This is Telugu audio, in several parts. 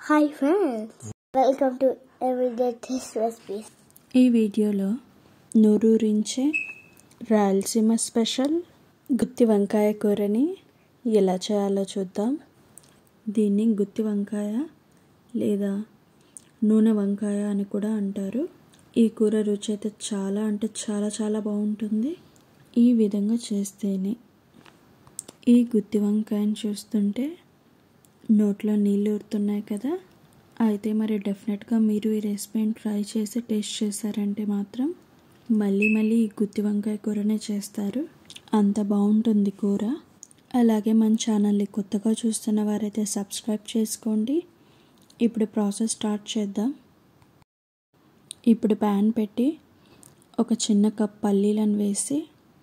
Hi friends, welcome to Everyday Taste Recipes. ఈ వీడియోలో నూరూరించే రాయలసీమ స్పెషల్ గుత్తి వంకాయ కూరని ఎలా చేయాలో చూద్దాం దీన్ని గుత్తి వంకాయ లేదా నూనె వంకాయ అని కూడా అంటారు ఈ కూర రుచి అయితే చాలా అంటే చాలా చాలా బాగుంటుంది ఈ విధంగా చేస్తేనే ఈ గుత్తి వంకాయని చూస్తుంటే నోట్లో నీళ్ళు ఊరుతున్నాయి కదా అయితే మరి డెఫినెట్గా మీరు ఈ రెసిపీని ట్రై చేసి టేస్ట్ చేశారంటే మాత్రం మళ్ళీ మళ్ళీ ఈ గుత్తి వంకాయ కూరనే చేస్తారు అంత బాగుంటుంది కూర అలాగే మన ఛానల్ని కొత్తగా చూస్తున్న వారైతే సబ్స్క్రైబ్ చేసుకోండి ఇప్పుడు ప్రాసెస్ స్టార్ట్ చేద్దాం ఇప్పుడు ప్యాన్ పెట్టి ఒక చిన్న కప్ పల్లీలను వేసి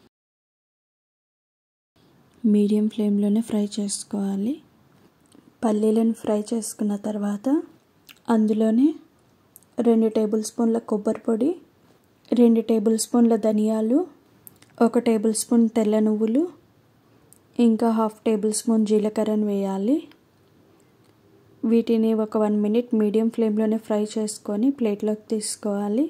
మీడియం ఫ్లేమ్లోనే ఫ్రై చేసుకోవాలి పల్లీలను ఫ్రై చేసుకున్న తర్వాత అందులోనే రెండు టేబుల్ స్పూన్ల కొబ్బరి పొడి రెండు టేబుల్ స్పూన్ల ధనియాలు ఒక టేబుల్ స్పూన్ తెల్ల నువ్వులు ఇంకా హాఫ్ టేబుల్ స్పూన్ జీలకర్రను వేయాలి వీటిని ఒక వన్ మినిట్ మీడియం ఫ్లేమ్లోనే ఫ్రై చేసుకొని ప్లేట్లోకి తీసుకోవాలి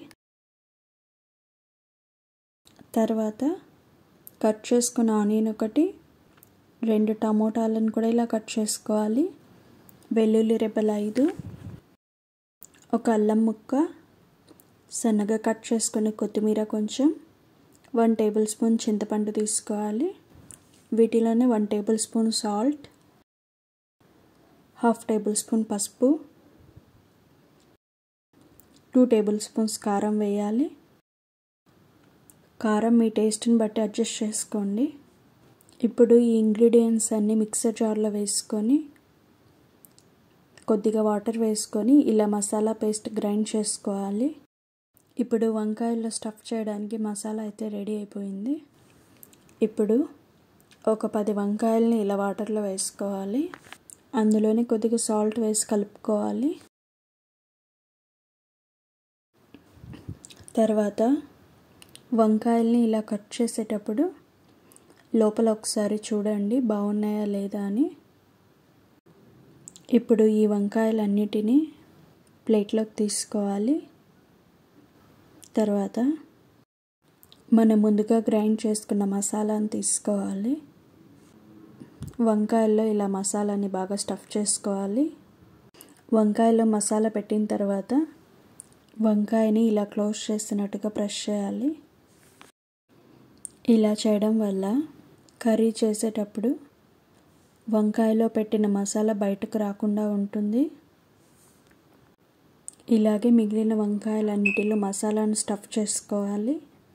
తర్వాత కట్ చేసుకున్న ఆనియన్ ఒకటి రెండు టమోటాలను కూడా ఇలా కట్ చేసుకోవాలి వెల్లుల్లి రెబ్బలు ఐదు ఒక అల్లం ముక్క సన్నగా కట్ చేసుకుని కొత్తిమీర కొంచెం వన్ టేబుల్ స్పూన్ చింతపండు తీసుకోవాలి వీటిలోనే one tablespoon salt half tablespoon పసుపు టూ టేబుల్ స్పూన్స్ కారం వేయాలి కారం మీ టేస్ట్ని బట్టి అడ్జస్ట్ చేసుకోండి ఇప్పుడు ఈ ఇంగ్రీడియంట్స్ అన్నీ మిక్సర్ జార్లో వేసుకొని కొద్దిగా వాటర్ వేసుకొని ఇలా మసాలా పేస్ట్ గ్రైండ్ చేసుకోవాలి ఇప్పుడు వంకాయల్లో స్టఫ్ చేయడానికి మసాలా అయితే రెడీ అయిపోయింది ఇప్పుడు ఒక పది వంకాయలని ఇలా వాటర్లో వేసుకోవాలి అందులోనే కొద్దిగా సాల్ట్ వేసి కలుపుకోవాలి తర్వాత వంకాయల్ని ఇలా కట్ చేసేటప్పుడు లోపల ఒకసారి చూడండి బాగున్నాయా లేదా అని ఇప్పుడు ఈ వంకాయలన్నిటినీ ప్లేట్లోకి తీసుకోవాలి తర్వాత మనం ముందుగా గ్రైండ్ చేసుకున్న మసాలాను తీసుకోవాలి వంకాయల్లో ఇలా మసాలాని బాగా స్టఫ్ చేసుకోవాలి వంకాయలో మసాలా పెట్టిన తర్వాత వంకాయని ఇలా క్లోజ్ చేసినట్టుగా ప్రెస్ చేయాలి ఇలా చేయడం వల్ల కర్రీ చేసేటప్పుడు వంకాయలో పెట్టిన మసాలా బయటకు రాకుండా ఉంటుంది ఇలాగే మిగిలిన వంకాయలన్నిటిలో మసాలాను స్టఫ్ చేసుకోవాలి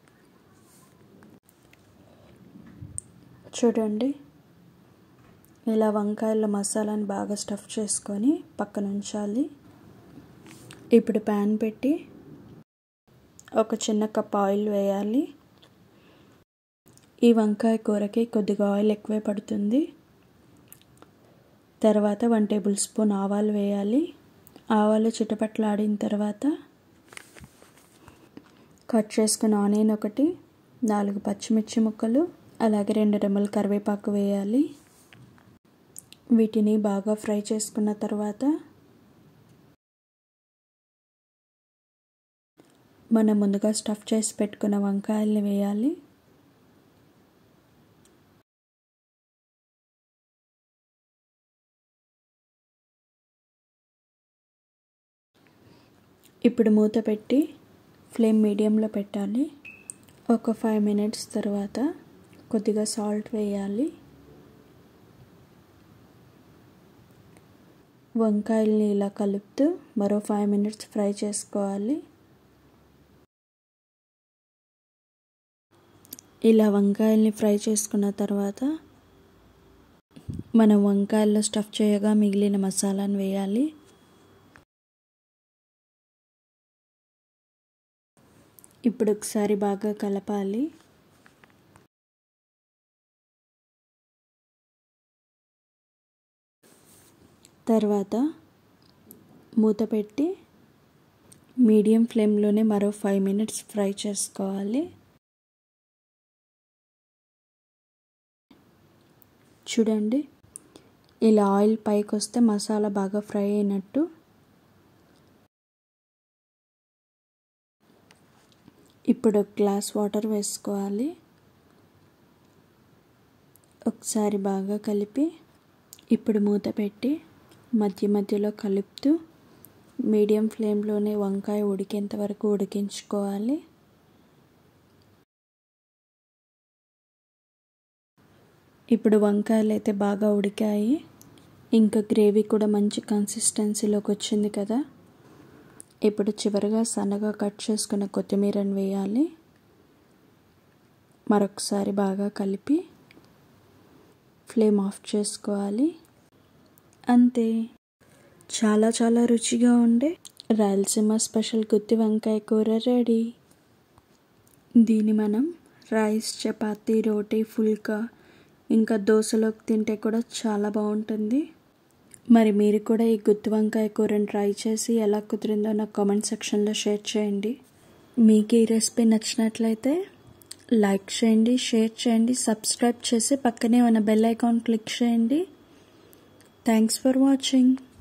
చూడండి ఇలా వంకాయల మసాలాను బాగా స్టఫ్ చేసుకొని పక్కన ఉంచాలి ఇప్పుడు ప్యాన్ పెట్టి ఒక చిన్న కప్ ఆయిల్ వేయాలి ఈ వంకాయ కూరకి కొద్దిగా ఆయిల్ ఎక్కువే పడుతుంది తర్వాత వన్ టేబుల్ స్పూన్ ఆవాలు వేయాలి ఆవాలు చిటపట్లాడిన తర్వాత కట్ చేసుకున్న ఆనియన్ ఒకటి నాలుగు పచ్చిమిర్చి ముక్కలు అలాగే రెండు రెమ్మలు కరివేపాకు వేయాలి వీటిని బాగా ఫ్రై చేసుకున్న తర్వాత మనం ముందుగా స్టఫ్ చేసి పెట్టుకున్న వంకాయల్ని వేయాలి ఇప్పుడు మూత పెట్టి ఫ్లేమ్ మీడియంలో పెట్టాలి ఒక ఫైవ్ మినిట్స్ తర్వాత కొద్దిగా సాల్ట్ వేయాలి వంకాయల్ని ఇలా కలుపుతూ మరో ఫైవ్ మినిట్స్ ఫ్రై చేసుకోవాలి ఇలా వంకాయల్ని ఫ్రై చేసుకున్న తర్వాత మనం వంకాయల్లో స్టఫ్ చేయగా మిగిలిన మసాలాను వేయాలి ఇప్పుడు ఒకసారి బాగా కలపాలి తర్వాత మూత పెట్టి మీడియం ఫ్లేమ్లోనే మరో ఫైవ్ మినిట్స్ ఫ్రై చేసుకోవాలి చూడండి ఇలా ఆయిల్ పైకి వస్తే మసాలా బాగా ఫ్రై అయినట్టు ఇప్పుడు ఒక గ్లాస్ వాటర్ వేసుకోవాలి ఒకసారి బాగా కలిపి ఇప్పుడు మూత పెట్టి మధ్య మధ్యలో కలుపుతూ మీడియం ఫ్లేమ్లోనే వంకాయ ఉడికేంత వరకు ఉడికించుకోవాలి ఇప్పుడు వంకాయలు అయితే బాగా ఉడికాయి ఇంకా గ్రేవీ కూడా మంచి కన్సిస్టెన్సీలోకి వచ్చింది కదా ఇప్పుడు చివరిగా సన్నగా కట్ చేసుకున్న కొత్తిమీరని వేయాలి మరొకసారి బాగా కలిపి ఫ్లేమ్ ఆఫ్ చేసుకోవాలి అంతే చాలా చాలా రుచిగా ఉండే రాయలసీమ స్పెషల్ గుత్తి వంకాయ కూర రెడీ దీన్ని మనం రైస్ చపాతీ రోటీ ఫుల్కా ఇంకా దోశలోకి తింటే కూడా చాలా బాగుంటుంది మరి మీరు కూడా ఈ గుత్తి వంకాయ కూరని ట్రై చేసి ఎలా కుదిరిందో నాకు కామెంట్ సెక్షన్లో షేర్ చేయండి మీకు ఈ రెసిపీ నచ్చినట్లయితే లైక్ చేయండి షేర్ చేయండి సబ్స్క్రైబ్ చేసి పక్కనే ఉన్న బెల్ ఐకాన్ క్లిక్ చేయండి థ్యాంక్స్ ఫర్ వాచింగ్